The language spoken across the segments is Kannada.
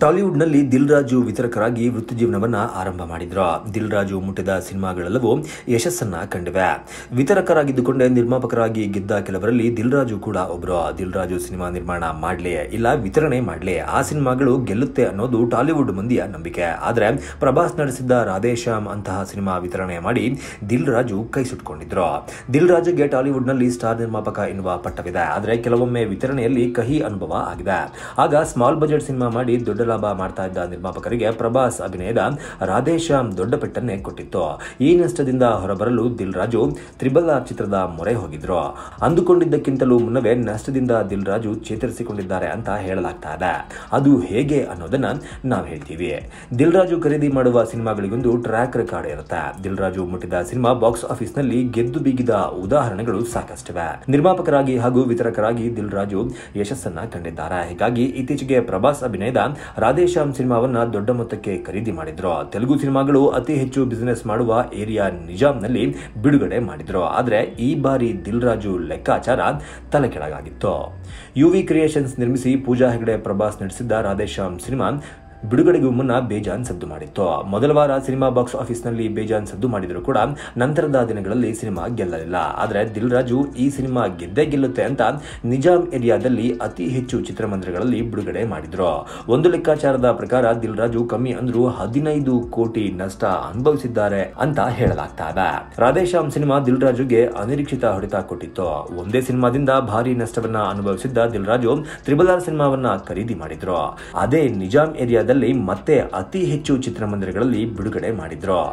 ಟಾಲಿವುಡ್ನಲ್ಲಿ ದಿಲ್ ರಾಜು ವಿತರಕರಾಗಿ ವೃತ್ತಿ ಜೀವನವನ್ನ ಆರಂಭ ಮಾಡಿದ್ರು ದಿಲ್ ರಾಜು ಮುಟ್ಟಿದ ಸಿನಿಮಾಗಳೆಲ್ಲವೂ ಯಶಸ್ಸನ್ನ ಕಂಡಿವೆ ವಿತರಕರಾಗಿದ್ದುಕೊಂಡೇ ನಿರ್ಮಾಪಕರಾಗಿ ಗೆದ್ದ ಕೆಲವರಲ್ಲಿ ದಿಲ್ ರಾಜು ಕೂಡ ಒಬ್ರು ದಿಲ್ ರಾಜು ಸಿನಿಮಾ ನಿರ್ಮಾಣ ಮಾಡ್ಲಿ ಇಲ್ಲ ವಿತರಣೆ ಮಾಡ್ಲಿ ಆ ಸಿನಿಮಾಗಳು ಗೆಲ್ಲುತ್ತೆ ಅನ್ನೋದು ಟಾಲಿವುಡ್ ಮಂದಿಯ ನಂಬಿಕೆ ಆದ್ರೆ ಪ್ರಭಾಸ್ ನಡೆಸಿದ್ದ ರಾಧೇಶ್ಯಾಮ್ ಅಂತಹ ಸಿನಿಮಾ ವಿತರಣೆ ಮಾಡಿ ದಿಲ್ ರಾಜು ಕೈ ಸುಟ್ಕೊಂಡಿದ್ರು ದಿಲ್ ರಾಜುಗೆ ಟಾಲಿವುಡ್ನಲ್ಲಿ ಸ್ಟಾರ್ ನಿರ್ಮಾಪಕ ಎನ್ನುವ ಪಟ್ಟವಿದೆ ಆದರೆ ಕೆಲವೊಮ್ಮೆ ವಿತರಣೆಯಲ್ಲಿ ಕಹಿ ಅನುಭವ ಆಗಿದೆ ಆಗ ಸ್ಮಾಲ್ ಬಜೆಟ್ ಸಿನಿಮಾ ಮಾಡಿ ದೊಡ್ಡ ಲಾಭ ಮಾಡ್ತಾ ಇದ್ದ ನಿರ್ಮಾಪಕರಿಗೆ ಪ್ರಭಾಸ್ ಅಭಿನಯದ ರಾಧೇಶ್ಯಾಮ್ ದೊಡ್ಡ ಪೆಟ್ಟನ್ನೇ ಕೊಟ್ಟಿತ್ತು ಈ ನಷ್ಟದಿಂದ ಹೊರಬರಲು ದಿಲ್ ರಾಜು ತ್ರಿಬಲ್ ಆರ್ ಚಿತ್ರದ ಮೊರೆ ಹೋಗಿದ್ರು ಅಂದುಕೊಂಡಿದ್ದಕ್ಕಿಂತಲೂ ಮುನ್ನವೇ ನಷ್ಟದಿಂದ ದಿಲ್ ರಾಜು ಚೇತರಿಸಿಕೊಂಡಿದ್ದಾರೆ ಅಂತ ಹೇಳಲಾಗ್ತಾ ಇದೆ ಅದು ಹೇಗೆ ಅನ್ನೋದನ್ನ ನಾವು ಹೇಳ್ತೀವಿ ದಿಲ್ ರಾಜು ಖರೀದಿ ಮಾಡುವ ಸಿನಿಮಾಗಳಿಗೊಂದು ಟ್ರ್ಯಾಕ್ ರೆಕಾರ್ಡ್ ಇರುತ್ತೆ ದಿಲ್ ರಾಜು ಮುಟ್ಟಿದ ಸಿನಿಮಾ ಬಾಕ್ಸ್ ಆಫೀಸ್ ನಲ್ಲಿ ಗೆದ್ದು ಬೀಗಿದ ಉದಾಹರಣೆಗಳು ಸಾಕಷ್ಟಿವೆ ನಿರ್ಮಾಪಕರಾಗಿ ಹಾಗೂ ವಿತರಕರಾಗಿ ದಿಲ್ ರಾಜು ಯಶಸ್ಸನ್ನ ಕಂಡಿದ್ದಾರೆ ಹೀಗಾಗಿ ಇತ್ತೀಚೆಗೆ ಪ್ರಭಾಸ್ ಅಭಿನಯದ ರಾಧೇಶ್ಯಾಮ್ ಸಿನಿಮಾವನ್ನ ದೊಡ್ಡ ಮೊತ್ತಕ್ಕೆ ಖರೀದಿ ಮಾಡಿದ್ರು ತೆಲುಗು ಸಿನಿಮಾಗಳು ಅತಿ ಹೆಚ್ಚು ಬಿಸಿನೆಸ್ ಮಾಡುವ ಏರಿಯಾ ನಿಜಾಂನಲ್ಲಿ ಬಿಡುಗಡೆ ಮಾಡಿದ್ರು ಆದ್ರೆ ಈ ಬಾರಿ ದಿಲ್ ರಾಜು ಲೆಕ್ಕಾಚಾರ ತಲೆ ಕೆಳಗಾಗಿತ್ತು ಯುವಿ ಕ್ರಿಯೇಷನ್ಸ್ ನಿರ್ಮಿಸಿ ಪೂಜಾ ಹೆಗಡೆ ಪ್ರಭಾಸ್ ನಡೆಸಿದ್ದ ರಾಧೇಶ್ಯಾಮ್ ಸಿನಿಮಾ ಬಿಡುಗಡೆಗೂ ಮುನ್ನ ಬೇಜಾನ್ ಸದ್ದು ಮಾಡಿತ್ತು ಮೊದಲ ವಾರ ಸಿನಿಮಾ ಬಾಕ್ಸ್ ಆಫೀಸ್ನಲ್ಲಿ ಬೇಜಾನ್ ಸದ್ದು ಮಾಡಿದರೂ ಕೂಡ ನಂತರದ ದಿನಗಳಲ್ಲಿ ಸಿನಿಮಾ ಗೆಲ್ಲಲಿಲ್ಲ ಆದರೆ ದಿಲ್ ರಾಜು ಈ ಸಿನಿಮಾ ಗೆದ್ದೇ ಗೆಲ್ಲುತ್ತೆ ಅಂತ ನಿಜಾಂ ಏರಿಯಾದಲ್ಲಿ ಅತಿ ಹೆಚ್ಚು ಚಿತ್ರಮಂದಿರಗಳಲ್ಲಿ ಬಿಡುಗಡೆ ಮಾಡಿದ್ರು ಒಂದು ಲೆಕ್ಕಾಚಾರದ ಪ್ರಕಾರ ದಿಲ್ ರಾಜು ಕಮ್ಮಿ ಅಂದ್ರೂ ಹದಿನೈದು ಕೋಟಿ ನಷ್ಟ ಅನುಭವಿಸಿದ್ದಾರೆ ಅಂತ ಹೇಳಲಾಗ್ತಾ ಇದೆ ರಾಧೇಶ್ಯಾಮ್ ಸಿನಿಮಾ ದಿಲ್ ರಾಜುಗೆ ಅನಿರೀಕ್ಷಿತ ಹೊಡೆತ ಕೊಟ್ಟಿತ್ತು ಒಂದೇ ಸಿನಿಮಾದಿಂದ ಭಾರಿ ನಷ್ಟವನ್ನ ಅನುಭವಿಸಿದ್ದ ದಿಲ್ ರಾಜು ತ್ರಿಬಲ್ ಆರ್ ಸಿನಿಮಾವನ್ನ ಖರೀದಿ ಮಾಡಿದ್ರು ಅದೇ ನಿಜಾಂ ಏರಿಯಾದ ಮತ್ತೆ ಅತಿ ಹೆಚ್ಚು ಚಿತ್ರಮಂದಿರಗಳಲ್ಲಿ ಬಿಡುಗಡೆ ಮಾಡಿದ್ರು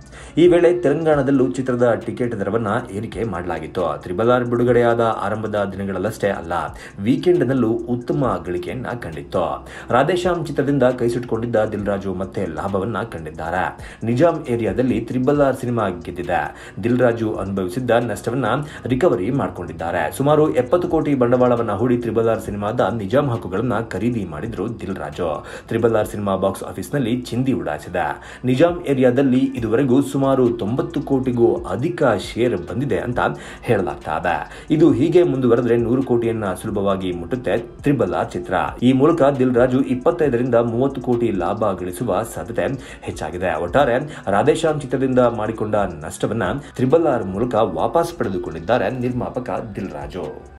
ಈ ವೇಳೆ ತೆಲಂಗಾಣದಲ್ಲೂ ಚಿತ್ರದ ಟಿಕೆಟ್ ದರವನ್ನ ಏರಿಕೆ ಮಾಡಲಾಗಿತ್ತು ತ್ರಿಬಲ್ ಆರ್ ಬಿಡುಗಡೆಯಾದ ಆರಂಭದ ದಿನಗಳಲ್ಲಷ್ಟೇ ಅಲ್ಲ ವೀಕೆಂಡ್ನಲ್ಲೂ ಉತ್ತಮ ಗಳಿಕೆಯನ್ನ ಕಂಡಿತ್ತು ರಾಧೇಶ್ಯಾಮ್ ಚಿತ್ರದಿಂದ ಕೈಸುಟ್ಟುಕೊಂಡಿದ್ದ ದಿಲ್ ರಾಜು ಮತ್ತೆ ಲಾಭವನ್ನ ಕಂಡಿದ್ದಾರೆ ನಿಜಾಂ ಏರಿಯಾದಲ್ಲಿ ತ್ರಿಬಲ್ ಆರ್ ಸಿನಿಮಾ ಗೆದ್ದಿದೆ ದಿಲ್ ರಾಜು ಅನುಭವಿಸಿದ್ದ ನಷ್ಟವನ್ನ ರಿಕವರಿ ಮಾಡಿಕೊಂಡಿದ್ದಾರೆ ಸುಮಾರು ಎಪ್ಪತ್ತು ಕೋಟಿ ಬಂಡವಾಳವನ್ನ ಹೂಡಿ ತ್ರಿಬಲ್ ಆರ್ ಸಿನಿಮಾದ ನಿಜಾಂ ಹಕ್ಕುಗಳನ್ನ ಖರೀದಿ ಮಾಡಿದ್ರು ದಿಲ್ ರಾಜು ತ್ರಿಬಲ್ ಆರ್ ಸಿನಿಮಾ ಬಾಕ್ಸ್ ಆಫೀಸ್ನಲ್ಲಿ ಚಿಂದಿ ಉಡಾಯಿಸಿದೆ ನಿಜಾಂ ಏರಿಯಾದಲ್ಲಿ ಇದುವರೆಗೂ ಸುಮಾರು ತೊಂಬತ್ತು ಕೋಟಿಗೂ ಅಧಿಕ ಶೇರ್ ಬಂದಿದೆ ಅಂತ ಹೇಳಲಾಗ್ತಾ ಇದೆ ಇದು ಹೀಗೆ ಮುಂದುವರೆದ್ರೆ ನೂರು ಕೋಟಿಯನ್ನ ಸುಲಭವಾಗಿ ಮುಟ್ಟುತ್ತೆ ತ್ರಿಬಲ್ ಆರ್ ಚಿತ್ರ ಈ ಮೂಲಕ ದಿಲ್ ರಾಜು ಇಪ್ಪತ್ತೈದರಿಂದ ಮೂವತ್ತು ಕೋಟಿ ಲಾಭ ಗಳಿಸುವ ಸಾಧ್ಯತೆ ಹೆಚ್ಚಾಗಿದೆ ಒಟ್ಟಾರೆ ರಾಧೇಶ್ಯಾಮ್ ಚಿತ್ರದಿಂದ ಮಾಡಿಕೊಂಡ ನಷ್ಟವನ್ನ ತ್ರಿಬಲ್ ಆರ್ ಮೂಲಕ ವಾಪಸ್ ಪಡೆದುಕೊಂಡಿದ್ದಾರೆ ನಿರ್ಮಾಪಕ ದಿಲ್ ರಾಜು